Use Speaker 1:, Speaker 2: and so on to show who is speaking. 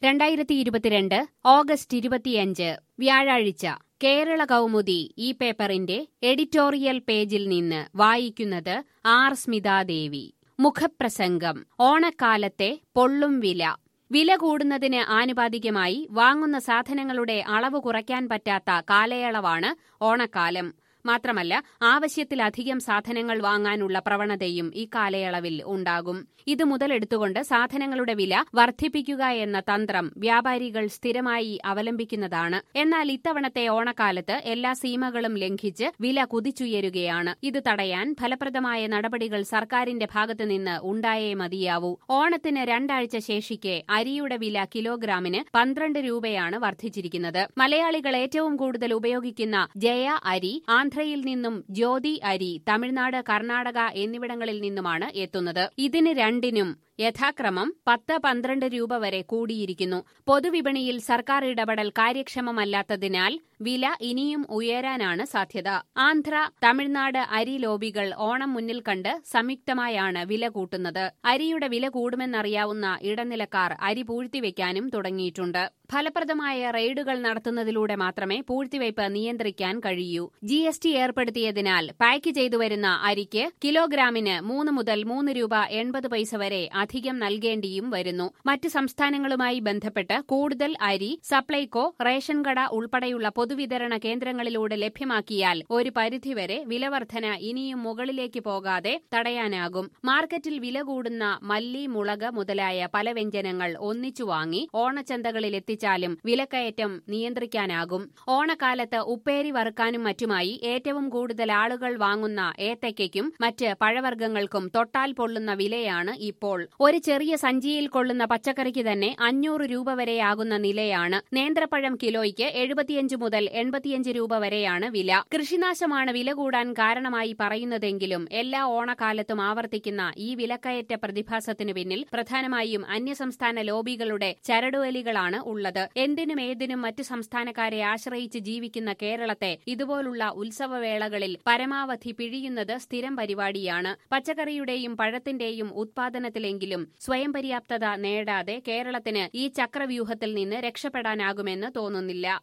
Speaker 1: രണ്ടായിരത്തി ഇരുപത്തിരണ്ട് ഓഗസ്റ്റ് ഇരുപത്തിയഞ്ച് വ്യാഴാഴ്ച കേരള കൗമുദി ഈ പേപ്പറിന്റെ എഡിറ്റോറിയൽ പേജിൽ നിന്ന് വായിക്കുന്നത് ആർ സ്മിതാദേവി മുഖപ്രസംഗം ഓണക്കാലത്തെ പൊള്ളും വില വില കൂടുന്നതിന് ആനുപാതികമായി വാങ്ങുന്ന സാധനങ്ങളുടെ അളവ് കുറയ്ക്കാൻ പറ്റാത്ത കാലയളവാണ് ഓണക്കാലം മാത്രമല്ല ആവശ്യത്തിലധികം സാധനങ്ങൾ വാങ്ങാനുള്ള പ്രവണതയും ഈ കാലയളവിൽ ഉണ്ടാകും ഇത് മുതലെടുത്തുകൊണ്ട് സാധനങ്ങളുടെ വില വർദ്ധിപ്പിക്കുക എന്ന തന്ത്രം വ്യാപാരികൾ സ്ഥിരമായി അവലംബിക്കുന്നതാണ് എന്നാൽ ഇത്തവണത്തെ ഓണക്കാലത്ത് എല്ലാ സീമകളും ലംഘിച്ച് വില കുതിച്ചുയരുകയാണ് ഇത് തടയാൻ ഫലപ്രദമായ നടപടികൾ സർക്കാരിന്റെ ഭാഗത്തുനിന്ന് ഉണ്ടായേ മതിയാവൂ ഓണത്തിന് രണ്ടാഴ്ച ശേഷിക്കെ അരിയുടെ വില കിലോഗ്രാമിന് പന്ത്രണ്ട് രൂപയാണ് വർദ്ധിച്ചിരിക്കുന്നത് മലയാളികൾ ഏറ്റവും കൂടുതൽ ഉപയോഗിക്കുന്ന ജയ അരി ആന്ധ്രയിൽ നിന്നും ജ്യോതി അരി തമിഴ്നാട് കർണാടക എന്നിവിടങ്ങളിൽ നിന്നുമാണ് എത്തുന്നത് ഇതിന് രണ്ടിനും യഥാക്രമം പത്ത് പന്ത്രണ്ട് രൂപ വരെ കൂടിയിരിക്കുന്നു പൊതുവിപണിയിൽ സർക്കാർ ഇടപെടൽ കാര്യക്ഷമമല്ലാത്തതിനാൽ വില ഇനിയും ഉയരാനാണ് സാധ്യത ആന്ധ്ര തമിഴ്നാട് അരി ലോബികൾ ഓണം മുന്നിൽ കണ്ട് സംയുക്തമായാണ് വില കൂട്ടുന്നത് അരിയുടെ വില കൂടുമെന്നറിയാവുന്ന ഇടനിലക്കാർ അരി പൂഴ്ത്തിവെക്കാനും തുടങ്ങിയിട്ടുണ്ട് ഫലപ്രദമായ റെയ്ഡുകൾ നടത്തുന്നതിലൂടെ മാത്രമേ പൂഴ്ത്തിവയ്പ് നിയന്ത്രിക്കാൻ കഴിയൂ ജി എസ് ടി ഏർപ്പെടുത്തിയതിനാൽ പാക്ക് ചെയ്തു വരുന്ന അരിക്ക് കിലോഗ്രാമിന് മൂന്ന് മുതൽ മൂന്ന് രൂപ എൺപത് പൈസ വരെ അധികം നൽകേണ്ടിയും വരുന്നു മറ്റ് സംസ്ഥാനങ്ങളുമായി ബന്ധപ്പെട്ട് കൂടുതൽ അരി സപ്ലൈകോ റേഷൻ കട ഉൾപ്പെടെയുള്ള പൊതുവിതരണ കേന്ദ്രങ്ങളിലൂടെ ലഭ്യമാക്കിയാൽ ഒരു പരിധിവരെ വിലവർധന ഇനിയും മുകളിലേക്ക് പോകാതെ തടയാനാകും മാർക്കറ്റിൽ വില കൂടുന്ന മല്ലി മുളക് മുതലായ പല വ്യഞ്ജനങ്ങൾ ഒന്നിച്ചു വാങ്ങി ഓണച്ചന്തകളിൽ എത്തിച്ചാലും വിലക്കയറ്റം നിയന്ത്രിക്കാനാകും ഓണക്കാലത്ത് ഉപ്പേരി വറുക്കാനും മറ്റുമായി ഏറ്റവും കൂടുതൽ ആളുകൾ വാങ്ങുന്ന ഏത്തയ്ക്കും മറ്റ് പഴവർഗ്ഗങ്ങൾക്കും തൊട്ടാൽ പൊള്ളുന്ന വിലയാണ് ഇപ്പോൾ ഒരു ചെറിയ സഞ്ചിയിൽ കൊള്ളുന്ന പച്ചക്കറിക്ക് തന്നെ അഞ്ഞൂറ് രൂപ വരെയാകുന്ന നിലയാണ് നേന്ത്രപ്പഴം കിലോയ്ക്ക് എഴുപത്തിയഞ്ച് മുതൽ എൺപത്തിയഞ്ച് രൂപ വരെയാണ് വില കൃഷിനാശമാണ് വില കൂടാൻ കാരണമായി പറയുന്നതെങ്കിലും എല്ലാ ഓണക്കാലത്തും ആവർത്തിക്കുന്ന ഈ വിലക്കയറ്റ പ്രതിഭാസത്തിനു പിന്നിൽ പ്രധാനമായും അന്യസംസ്ഥാന ലോബികളുടെ ചരടുവലികളാണ് ഉള്ളത് എന്തിനും ഏതിനും മറ്റു സംസ്ഥാനക്കാരെ ആശ്രയിച്ച് ജീവിക്കുന്ന കേരളത്തെ ഇതുപോലുള്ള ഉത്സവവേളകളിൽ പരമാവധി പിഴിയുന്നത് സ്ഥിരം പരിപാടിയാണ് പച്ചക്കറിയുടെയും പഴത്തിന്റെയും ഉത്പാദനത്തിലെങ്കിലും സ്വയം പര്യാപ്തത നേടാതെ കേരളത്തിന് ഈ ചക്രവ്യൂഹത്തിൽ നിന്ന് രക്ഷപ്പെടാനാകുമെന്ന് തോന്നുന്നില്ല